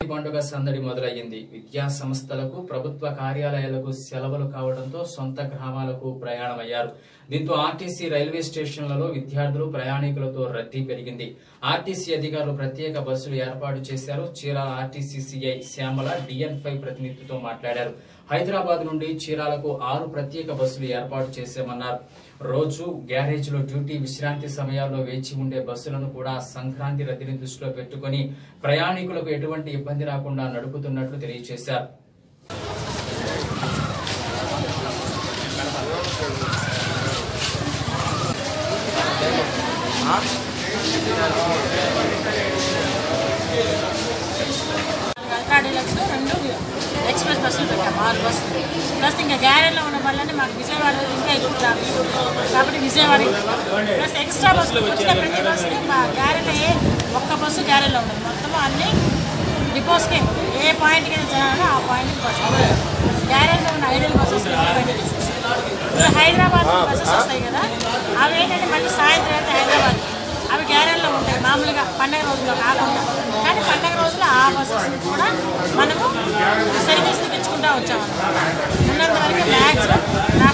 పండుగ సందడి మొదలయ్యింది విద్యా సంస్థలకు ప్రభుత్వ కార్యాలయాలకు సెలవులు కావడంతో సొంత గ్రామాలకు ప్రయాణమయ్యారు దీంతో ఆర్టీసీ రైల్వే స్టేషన్లలో విద్యార్థులు ప్రయాణికులతో రద్దీ పెరిగింది ఆర్టీసీ అధికారులు ప్రత్యేక బస్సులు ఏర్పాటు చేశారు Chirala RTC CI Shyamala DN five ప్రతినిధితో మాట్లాడారు హైదరాబాద్ నుండి చీరాలకు ఆరు ప్రత్యేక బస్సులు ఏర్పాటు చేశామన్నారు రోజు గ్యారేజ్ లో డ్యూటీ విశ్రాంతి సమయాల్లో వేచి ఉండే బస్సులను కూడా సంక్రాంతి రద్దీని దృష్టిలో పెట్టుకుని ప్రయాణికులకు ఎటువంటి ఇబ్బంది రాకుండా నడుపుతున్నట్లు తెలియజేశారు అల్ట్రా డీలక్స్ రెండు ఎక్స్ప్రెస్ బస్సులు పెట్టాము ఆరు బస్సులు ప్లస్ ఇంకా గ్యారేజ్లో ఉన్న వల్లనే మాకు విజయవాడ ఇంకా ఎక్కువ ట్రాఫిక్ కాబట్టి విజయవాడ ప్లస్ ఎక్స్ట్రా బస్సులు వచ్చిన ప్రతి బస్సుకి మా గ్యారేజ్లో ఏ ఒక్క బస్సు గ్యారేజ్లో ఉండదు మొత్తం అన్ని డిపోస్కి ఏ పాయింట్కి వెళ్ళాలో ఆ పాయింట్కి బస్సు గ్యారేజ్లో ఉన్న ఐడియల్ బస్సెస్ ఇప్పుడు హైదరాబాద్ బస్సెస్ వస్తాయి కదా అవి ఏంటంటే మళ్ళీ సాయంత్రం అయితే హైదరాబాద్ అవి గ్యారెల్లో ఉంటాయి మామూలుగా పండగ రోజుల్లో కాకుండా కానీ పండగ రోజుల్లో ఆ బస్సెస్ కూడా మనము సర్వీస్ తెచ్చుకుంటూ వచ్చాము ఉన్నంత వరకు మ్యాక్స్ నా